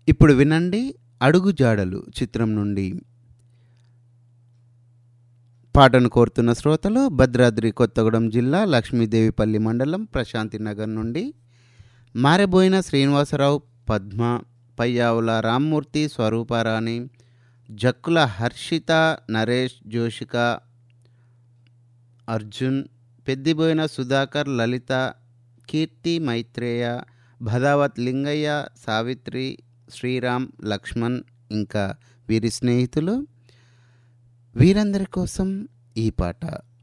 ఇప్పుడు వినండి అడుగుజాడలు చిత్రం నుండి పాటను కోరుతున్న శ్రోతలు భద్రాద్రి కొత్తగూడెం జిల్లా లక్ష్మీదేవిపల్లి మండలం ప్రశాంతి నగర్ నుండి మారెబోయిన శ్రీనివాసరావు పద్మ పయ్యావుల రామ్మూర్తి స్వరూపారాణి జక్కుల హర్షిత నరేష్ జోషిక అర్జున్ పెద్దిబోయిన సుధాకర్ లలిత కీర్తి మైత్రేయ భదావత్ లింగయ్య సావిత్రి శ్రీరామ్ లక్ష్మణ్ ఇంకా వీరి స్నేహితులు వీరందరి కోసం ఈ పాట